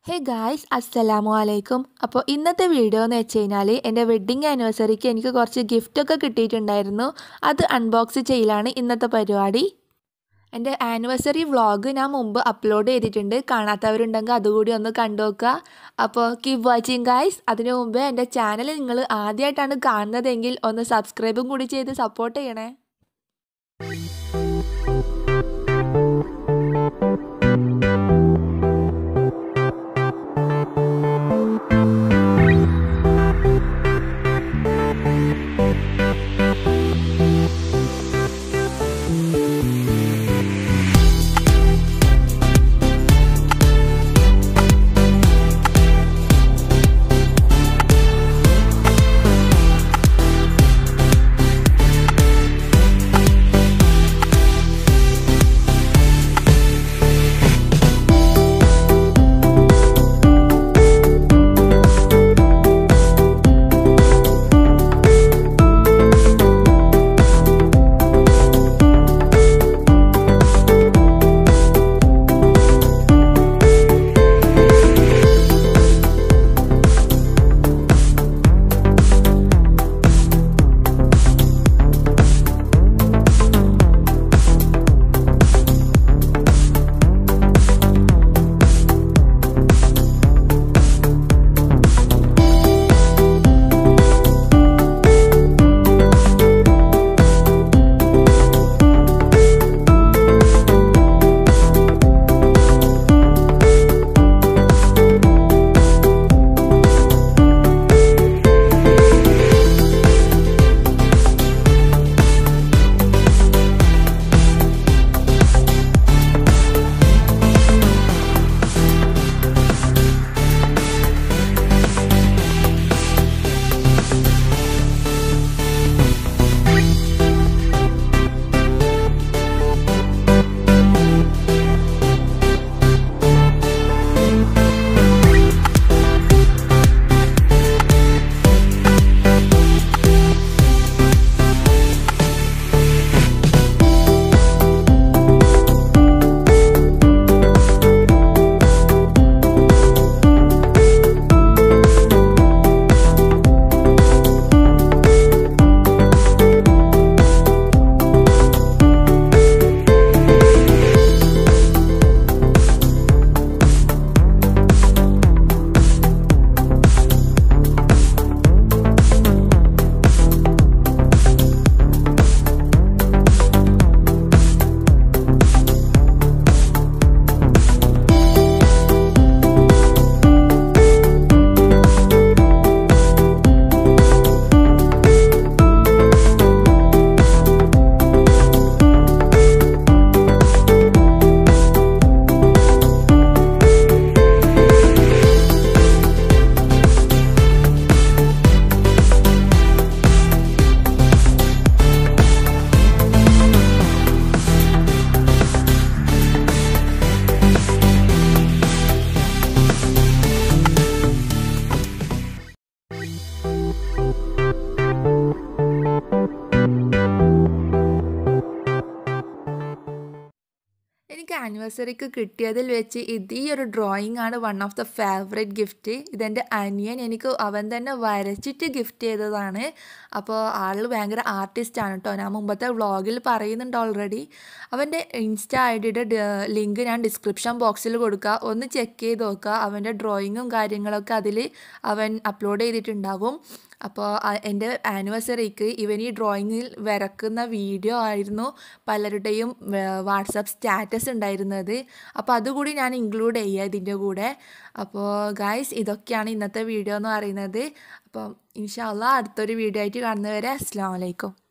hey guys അസ്സലാമു അലൈക്കും അപ്പോൾ ഇന്നത്തെ വീഡിയോ എന്ന് വെച്ച് കഴിഞ്ഞാൽ എൻ്റെ വെഡ്ഡിങ് ആനിവേഴ്സറിക്ക് എനിക്ക് കുറച്ച് ഗിഫ്റ്റൊക്കെ കിട്ടിയിട്ടുണ്ടായിരുന്നു അത് അൺബോക്സ് ചെയ്യലാണ് ഇന്നത്തെ പരിപാടി എൻ്റെ ആനിവേഴ്സറി വ്ളോഗ് ഞാൻ മുമ്പ് അപ്ലോഡ് ചെയ്തിട്ടുണ്ട് കാണാത്തവരുണ്ടെങ്കിൽ അതുകൂടി ഒന്ന് കണ്ടു നോക്കുക അപ്പോൾ കീപ് വാച്ചിങ് ഗായ്സ് അതിനു മുമ്പ് എൻ്റെ ചാനൽ നിങ്ങൾ ആദ്യമായിട്ടാണ് കാണുന്നതെങ്കിൽ ഒന്ന് സബ്സ്ക്രൈബും കൂടി ചെയ്ത് സപ്പോർട്ട് ചെയ്യണേ എനിക്ക് ആനിവേഴ്സറിക്ക് കിട്ടിയതിൽ വെച്ച് ഇത് ഈ ഒരു ഡ്രോയിങ് ആണ് one of the favourite gift ഇതെൻ്റെ അനിയൻ എനിക്ക് അവൻ തന്നെ വരച്ചിട്ട് ഗിഫ്റ്റ് ചെയ്തതാണ് അപ്പോൾ ആൾ ഭയങ്കര ആർട്ടിസ്റ്റാണ് കേട്ടോ ഞാൻ മുമ്പത്തെ വ്ളോഗിൽ പറയുന്നുണ്ട് ഓൾറെഡി അവൻ്റെ ഇൻസ്റ്റ ഐ ഡിയുടെ ലിങ്ക് ഞാൻ ഡിസ്ക്രിപ്ഷൻ ബോക്സിൽ കൊടുക്കുക ഒന്ന് ചെക്ക് ചെയ്ത് നോക്കുക അവൻ്റെ ഡ്രോയിങ്ങും കാര്യങ്ങളൊക്കെ അതിൽ അവൻ അപ്ലോഡ് ചെയ്തിട്ടുണ്ടാകും അപ്പോൾ എൻ്റെ ആനിവേഴ്സറിക്ക് ഇവൻ ഈ ഡ്രോയിങ്ങിൽ വരക്കുന്ന വീഡിയോ ആയിരുന്നു പലരുടെയും വാട്സപ്പ് സ്റ്റാറ്റസ് ഉണ്ടായിരുന്നത് അപ്പോൾ അതുകൂടി ഞാൻ ഇൻക്ലൂഡ് ചെയ്യുക ഇതിൻ്റെ കൂടെ അപ്പോൾ ഗായ്സ് ഇതൊക്കെയാണ് ഇന്നത്തെ വീഡിയോ എന്ന് പറയുന്നത് അപ്പം ഇൻഷാല്ല അടുത്തൊരു വീഡിയോ ആയിട്ട് കാണുന്നവരെ അസ്സാം വലൈക്കും